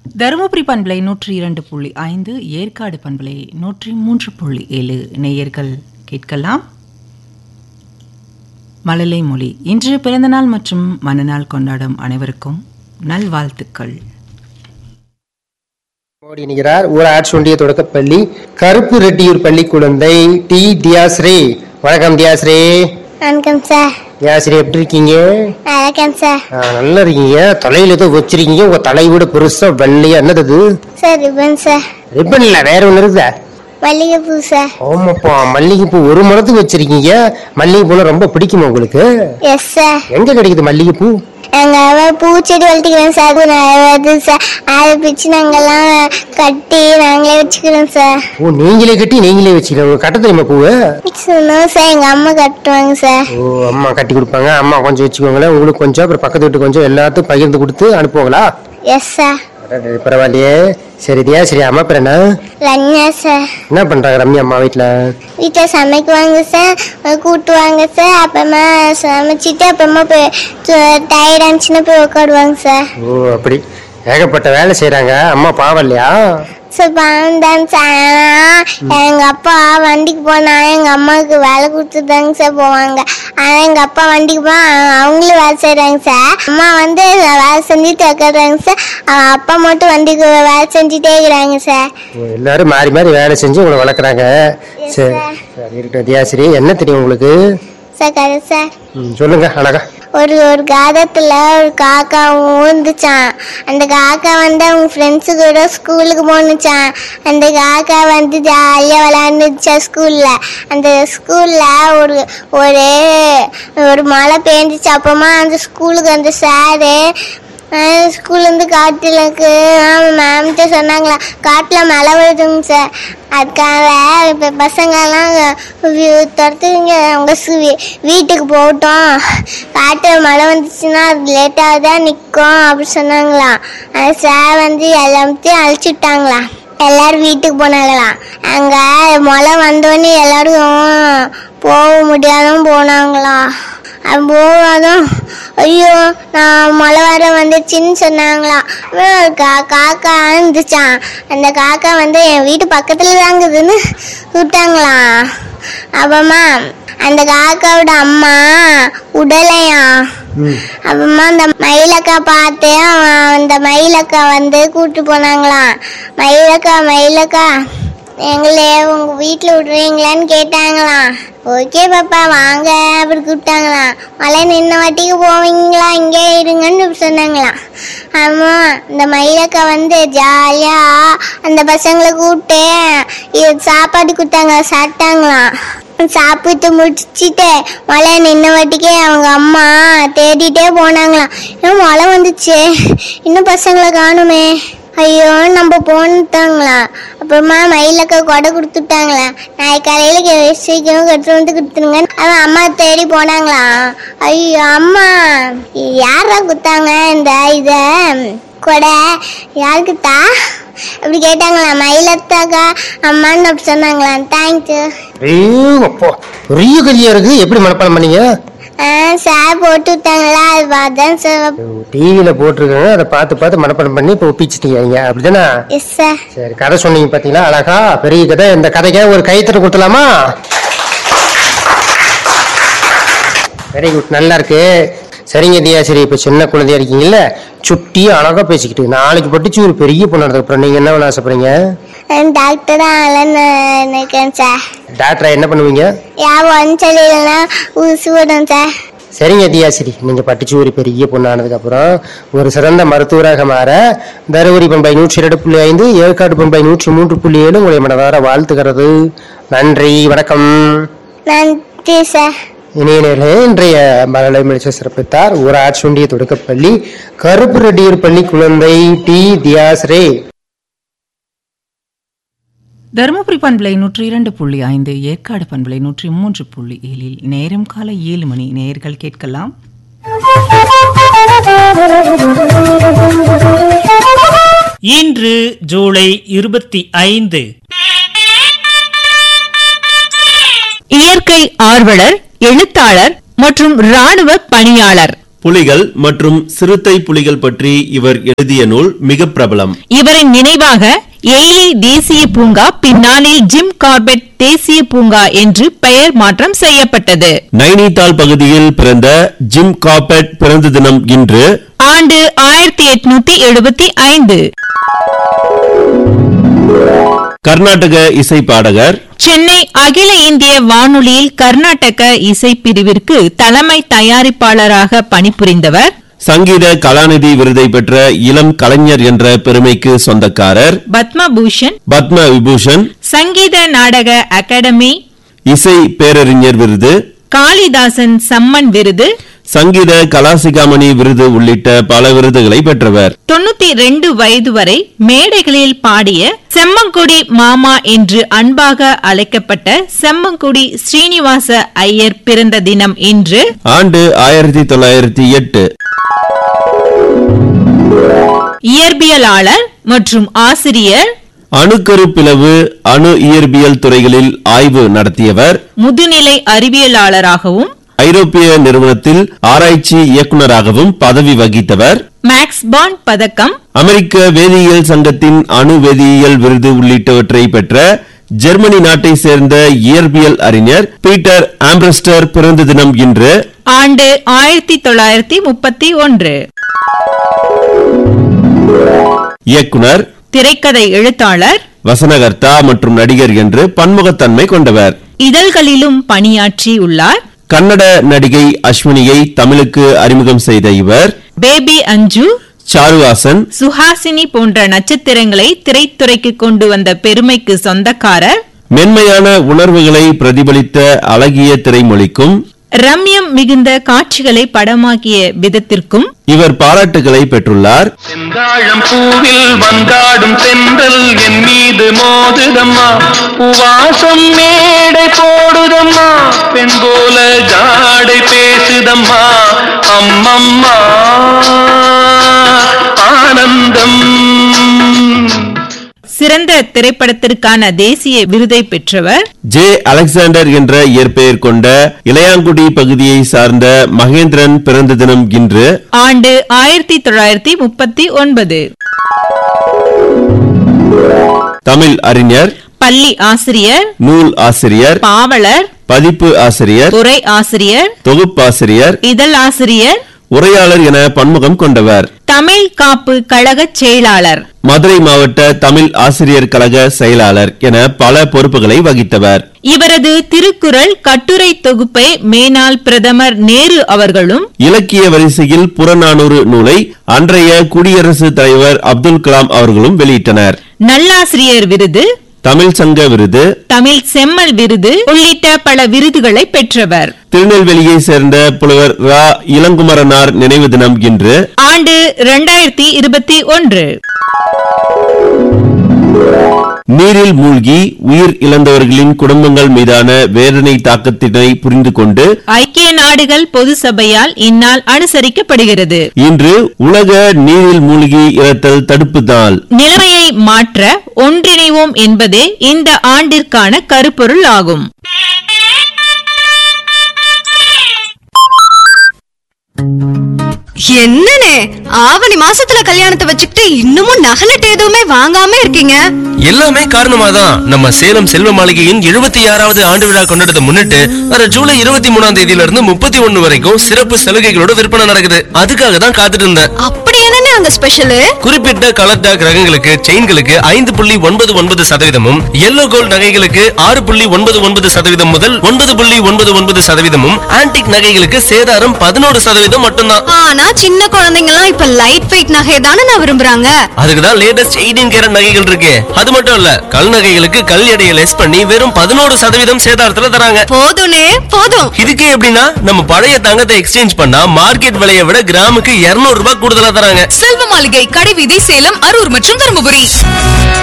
தருமபுரி பண்பலை நூற்றி இரண்டு புள்ளி ஐந்து ஏற்காடு பண்பலை நூற்றி மூன்று புள்ளி ஏழு நேயர்கள் கேட்கலாம் மழலை மொழி இன்று பிறந்தநாள் மற்றும் மனநாள் கொண்டாடும் அனைவருக்கும் நல்வாழ்த்துக்கள் மோடி இணைகிறார் ஊராட்சி ஒன்றிய தொடக்கப்பள்ளி கருப்பு ரெட்டியூர் பள்ளி குழந்தை டி தியாஸ்ரீ வணக்கம் தியாஸ்ரீ வணக்கம் சார் தியாஸ்ரீ எப்படி இருக்கீங்க வணக்கம் சார் ஆ, நல்லா இருக்கீங்க தலையில ஏதோ வச்சிருக்கீங்க உங்க தலையை விட பெருசா வெள்ளையா என்னது அது சார் ரிப்பன் சார் ரிப்பன் இல்ல வேற ஒண்ணு இருக்குதா மல்லிகைப்பூ சார் ஆமாப்பா மல்லிகைப்பூ ஒரு மரத்துக்கு வச்சிருக்கீங்க மல்லிகைப்பூலாம் ரொம்ப பிடிக்குமா உங்களுக்கு எஸ் சார் எங்க கிடைக்குது மல்லிகைப்பூ நாங்க அவ பூச்செடி வளர்த்துக்கிறோம் சார் அது வருது சார் அதை பிச்சு நாங்கெல்லாம் கட்டி நாங்களே வச்சுக்கிறோம் சார் ஓ நீங்களே கட்டி நீங்களே வச்சுக்கலாம் கட்ட தெரியுமா பூவை சொன்னோம் சார் எங்க அம்மா கட்டுவாங்க சார் ஓ அம்மா கட்டி கொடுப்பாங்க அம்மா கொஞ்சம் வச்சுக்கோங்களேன் உங்களுக்கு கொஞ்சம் அப்புறம் பக்கத்து வீட்டு கொஞ்சம் எல்லாத்துக்கும் பகிர்ந்து கொடுத்து அனுப்புவாங்களா எஸ் சார் அடடே, பரவாயில்லையே சரி தியா சரி அம்மா பேர் என்ன ரன்யா சார் என்ன பண்றாங்க ரம்யா அம்மா வீட்ல வீட்டில் சமைக்குவாங்க சார் கூட்டுவாங்க சார் அப்புறமா சமைச்சிட்டு அப்புறமா போய் டயர்ட் ஆனிச்சுன்னா போய் உட்காடுவாங்க சார் ஓ அப்படி ஏகப்பட்ட வேலை செய்றாங்க அம்மா பாவம் இல்லையா சார் பாவம் சார் எங்க அப்பா வண்டிக்கு போனா எங்க அம்மாவுக்கு வேலை கொடுத்துதாங்க சார் போவாங்க ஆனா எங்க அப்பா வண்டிக்கு போனா அவங்களும் வேலை செய்றாங்க சார் அம்மா வந்து வேலை செஞ்சுட்டு உட்காடுறாங்க சார் அவங்க அப்பா மட்டும் வண்டிக்கு வேலை செஞ்சுட்டே இருக்கிறாங்க சார் ஓ, எல்லாரும் மாறி மாறி வேலை செஞ்சு உங்களை வளர்க்குறாங்க சரி சரி இருக்கட்டும் தியாசிரி என்ன தெரியும் உங்களுக்கு சார் கதை சார் ம், சொல்லுங்க அழகா ஒரு ஒரு காதத்துல ஒரு காக்கா ஊந்துச்சான் அந்த காக்கா வந்து அவங்க ஃப்ரெண்ட்ஸு கூட ஸ்கூலுக்கு போனுச்சான் அந்த காக்கா வந்து ஜாலியாக விளையாண்டுச்சா ஸ்கூல்ல அந்த ஸ்கூல்ல ஒரு ஒரு ஒரு மழை பெஞ்சிச்சு அப்புறமா அந்த ஸ்கூலுக்கு அந்த சாரு ஸ்கூல்லேருந்து காட்டுலக்கு மேம்கிட்ட சொன்னாங்களா காட்டில் மழை வருதுங்க சார் அதுக்காக இப்போ பசங்கெல்லாம் துரத்துங்க அவங்க சு- வீ- வீட்டுக்கு போகட்டும் காட்டில் மழை வந்துச்சுன்னா அது லேட்டாக தான் நிற்கும் அப்படி சொன்னாங்களாம் அது சார் வந்து எல்லாத்தையும் அழைச்சி விட்டாங்களாம் எல்லாரும் வீட்டுக்கு போனாங்களாம் அங்கே மழை வந்தோடனே எல்லாரும் போக முடியாதும் போனாங்களாம் அது போகாதும் ஐயோ நான் மழை வர வந்துச்சுன்னு சொன்னாங்களாம் அப்புறம் ஒரு கா காக்கா இருந்துச்சான் அந்த காக்கா வந்து என் வீட்டு பக்கத்துல தாங்குதுன்னு விட்டாங்களாம் அப்புறமா அந்த காக்காவோட அம்மா உடலையா அப்புறமா அந்த மயிலக்கா பார்த்து அவன் அந்த மயிலக்கா வந்து கூட்டு போனாங்களாம் மயிலக்கா மயிலக்கா எங்களே உங்க வீட்டில் விடுறீங்களான்னு கேட்டாங்களாம் ஓகே பாப்பா வாங்க அப்படி கூப்பிட்டாங்களாம் மழை நின்ன வாட்டிக்கு போவீங்களா இங்கே இருங்கன்னு சொன்னாங்களாம் ஆமா இந்த மயிலக்கா வந்து ஜாலியா அந்த பசங்களை கூப்பிட்டு இது சாப்பாடு கொடுத்தாங்க சாப்பிட்டாங்களாம் சாப்பிட்டு முடிச்சிட்டு மழை நின்ன வாட்டிக்கே அவங்க அம்மா தேடிட்டே போனாங்களாம் இன்னும் மழை வந்துச்சு இன்னும் பசங்களை காணுமே ஐயோ நம்ம போன்ட்டாங்களா அப்புறமா மயிலக்கா கொடை கொடுத்துட்டாங்களா நாளைக்கு காலையில சீக்கிரம் கட்டு வந்து கொடுத்துருங்க அவன் அம்மா தேடி போனாங்களா ஐயோ அம்மா யாரா கொடுத்தாங்க இந்த இத கொடை யாருக்குத்தா அப்படி கேட்டாங்களா மயிலத்தாக்கா அம்மான்னு அப்படி சொன்னாங்களா தேங்க்யூ ஐயோ அப்பா பெரிய கல்யா இருக்கு எப்படி மனப்பாடம் பண்ணீங்க சார் போட்டு விட்டாங்களா அது பார்த்தேன் சார் டிவியில போட்டிருக்காங்க அதை பார்த்து பார்த்து மனப்பாடம் பண்ணி இப்போ ஒப்பிச்சிட்டீங்க அப்படிதானே எஸ் சார் சரி கதை சொன்னீங்க பாத்தீங்களா அழகா பெரிய கதை இந்த கதைக்கு ஒரு கைத்தட்டு கொடுத்தலாமா வெரி குட் நல்லா இருக்கு சரிங்க தியா சரி இப்ப சின்ன குழந்தையா இருக்கீங்கல்ல சுட்டி அழகா பேசிக்கிட்டு நாளைக்கு படிச்சு ஒரு பெரிய பொண்ணு அப்புறம் நீங்க என்ன பண்ண ஆசைப்படுறீங்க டாக்டர் தான் ஆளன்னு நினைக்கிறேன் சார் டாக்டரா என்ன பண்ணுவீங்க யாபம் சொல்லிடலன்னா ஊசி விடும் சார் சரிங்க தியாசிரி நீங்க படிச்சு ஒரு பெரிய பொண்ணு ஆனதுக்கு அப்புறம் ஒரு சிறந்த மருத்துவராக மாற தருமபுரி பண்பை நூற்றி இரண்டு புள்ளி ஐந்து ஏற்காடு பண்பை நூற்றி மூன்று புள்ளி ஏழு உங்களை மனதார வாழ்த்துகிறது நன்றி வணக்கம் நன்றி சார் இணைய நேர்களே இன்றைய மலலை மலிச சிறப்பித்தார் ஊராட்சி ஒன்றிய தொடக்கப்பள்ளி கருப்பு ரெட்டியூர் பள்ளி குழந்தை டி தியாஸ்ரே தருமபுரி பண்பலை நூற்றி இரண்டு புள்ளி ஐந்து ஏற்காடு பண்பலை நூற்றி மூன்று புள்ளி ஏழில் நேரம் காலை ஏழு மணி நேயர்கள் கேட்கலாம் இன்று ஜூலை இருபத்தி ஐந்து இயற்கை ஆர்வலர் எழுத்தாளர் மற்றும் ராணுவ பணியாளர் புலிகள் மற்றும் சிறுத்தை புலிகள் பற்றி இவர் எழுதிய நூல் மிக பிரபலம் இவரின் நினைவாக எய்லி தேசிய பூங்கா பின்னாளில் ஜிம் கார்பெட் தேசிய பூங்கா என்று பெயர் மாற்றம் செய்யப்பட்டது நைனிதால் பகுதியில் பிறந்த ஜிம் காப்பெட் பிறந்த தினம் இன்று ஆண்டு ஆயிரத்தி எட்நூத்தி எழுபத்தி ஐந்து கர்நாடக இசை பாடகர் சென்னை அகில இந்திய வானொலியில் கர்நாடக இசை பிரிவிற்கு தலைமை தயாரிப்பாளராக பணிபுரிந்தவர் சங்கீத கலாநிதி விருதை பெற்ற இளம் கலைஞர் என்ற பெருமைக்கு சொந்தக்காரர் பத்மபூஷன் பத்ம விபூஷன் சங்கீத நாடக அகாடமி இசை பேரறிஞர் விருது காளிதாசன் சம்மன் விருது சங்கீத கலாசிகாமணி விருது உள்ளிட்ட பல விருதுகளை பெற்றவர் தொண்ணூத்தி ரெண்டு வயது வரை மேடைகளில் பாடிய செம்மங்குடி மாமா என்று அன்பாக அழைக்கப்பட்ட செம்மங்குடி ஸ்ரீனிவாச ஐயர் பிறந்த தினம் இன்று ஆண்டு ஆயிரத்தி தொள்ளாயிரத்தி எட்டு இயற்பியலாளர் மற்றும் ஆசிரியர் அணுக்கரு பிளவு அணு இயற்பியல் துறைகளில் ஆய்வு நடத்தியவர் முதுநிலை அறிவியலாளராகவும் ஐரோப்பிய நிறுவனத்தில் ஆராய்ச்சி இயக்குநராகவும் பதவி வகித்தவர் மேக்ஸ் பாண்ட் பதக்கம் அமெரிக்க வேதியியல் சங்கத்தின் அணு வேதியியல் விருது உள்ளிட்டவற்றை பெற்ற ஜெர்மனி நாட்டை சேர்ந்த இயற்பியல் அறிஞர் பீட்டர் ஆம்பிரஸ்டர் பிறந்த தினம் இன்று ஆண்டு ஆயிரத்தி தொள்ளாயிரத்தி முப்பத்தி ஒன்று இயக்குனர் திரைக்கதை எழுத்தாளர் வசனகர்த்தா மற்றும் நடிகர் என்று பன்முகத்தன்மை கொண்டவர் இதழ்களிலும் பணியாற்றி உள்ளார் கன்னட நடிகை அஸ்வினியை தமிழுக்கு அறிமுகம் செய்த இவர் பேபி அஞ்சு சாருவாசன் சுஹாசினி போன்ற நட்சத்திரங்களை திரைத்துறைக்கு கொண்டு வந்த பெருமைக்கு சொந்தக்காரர் மென்மையான உணர்வுகளை பிரதிபலித்த அழகிய திரைமொழிக்கும் ரம்யம் மிகுந்த காட்சிகளை படமாக்கிய விதத்திற்கும் இவர் பாராட்டுகளை பெற்றுள்ளார் செந்தாழம் பூவில் வந்தாடும் தென்றல் என் மீது மோதுதம்மா பூவாசம் மேடை போடுதம்மா பெண் போல ஜாடை பேசுதம்மா அம்மம்மா ஆனந்தம் சிறந்த திரைப்படத்திற்கான தேசிய விருதை பெற்றவர் ஜே அலெக்சாண்டர் என்ற இயற்பெயர் கொண்ட இளையாங்குடி பகுதியை சார்ந்த மகேந்திரன் பிறந்த தினம் இன்று ஆண்டு ஆயிரத்தி தொள்ளாயிரத்தி முப்பத்தி ஒன்பது தமிழ் அறிஞர் பள்ளி ஆசிரியர் நூல் ஆசிரியர் பாவலர் பதிப்பு ஆசிரியர் உரை ஆசிரியர் தொகுப்பாசிரியர் இதழ் ஆசிரியர் உரையாளர் என பன்முகம் கொண்டவர் தமிழ் காப்பு கழக செயலாளர் மதுரை மாவட்ட தமிழ் ஆசிரியர் கழக செயலாளர் என பல பொறுப்புகளை வகித்தவர் இவரது திருக்குறள் கட்டுரை தொகுப்பை மேனாள் பிரதமர் நேரு அவர்களும் இலக்கிய வரிசையில் புறநானூறு நூலை அன்றைய குடியரசுத் தலைவர் அப்துல் கலாம் அவர்களும் வெளியிட்டனர் நல்லாசிரியர் விருது தமிழ் சங்க விருது தமிழ் செம்மல் விருது உள்ளிட்ட பல விருதுகளை பெற்றவர் திருநெல்வேலியை சேர்ந்த புலவர் ரா இளங்குமரனார் நினைவு தினம் இன்று ஆண்டு இரண்டாயிரத்தி இருபத்தி ஒன்று நீரில் மூழ்கி உயிர் இழந்தவர்களின் குடும்பங்கள் மீதான வேதனை தாக்கத்தினை புரிந்து கொண்டு ஐக்கிய நாடுகள் பொது சபையால் இந்நாள் அனுசரிக்கப்படுகிறது இன்று உலக நீரில் மூழ்கி இறத்தல் தடுப்பு நாள் நிலைமையை மாற்ற ஒன்றிணைவோம் என்பதே இந்த ஆண்டிற்கான கருப்பொருள் ஆகும் என்னனே ஆவணி மாசத்துல கல்யாணத்தை வச்சுக்கிட்டு இன்னமும் நகலட்டு எதுவுமே வாங்காம இருக்கீங்க எல்லாமே காரணமா தான் நம்ம சேலம் செல்வ மாளிகையின் எழுபத்தி ஆறாவது ஆண்டு விழா கொண்டாடத்தை முன்னிட்டு வர ஜூலை இருபத்தி மூணாம் தேதியில இருந்து முப்பத்தி ஒண்ணு வரைக்கும் சிறப்பு சலுகைகளோட விற்பனை நடக்குது அதுக்காக தான் காத்துட்டு இருந்தேன் அப்படி என்னனே அங்க ஸ்பெஷல் குறிப்பிட்ட கலர் டாக் ரகங்களுக்கு செயின்களுக்கு ஐந்து புள்ளி ஒன்பது ஒன்பது சதவீதமும் எல்லோ கோல்ட் நகைகளுக்கு ஆறு புள்ளி ஒன்பது ஒன்பது சதவீதம் முதல் ஒன்பது புள்ளி ஒன்பது ஒன்பது சதவீதமும் ஆன்டிக் நகைகளுக்கு சேதாரம் பதினோரு சதவீதம் மட்டும்தான் ஆனா சின்ன குழந்தைங்க எல்லாம் இப்ப லைட் வெயிட் நகையை தானே நான் விரும்புறாங்க அதுக்கு தான் லேட்டஸ்ட் எயிட்டீன் கேரட் நகைகள் இருக்கு அது மட்டும் இல்ல கல் நகைகளுக்கு கல் எடையை லெஸ் பண்ணி வெறும் பதினோரு சதவீதம் சேதாரத்துல தராங்க போதும்னே போதும் இதுக்கு எப்படின்னா நம்ம பழைய தங்கத்தை எக்ஸ்சேஞ்ச் பண்ணா மார்க்கெட் விலையை விட கிராமுக்கு 200 ரூபாய் கூடுதலா தராங்க செல்வ மாளிகை கடைவீதி சேலம் அரூர் மற்றும் தருமபுரி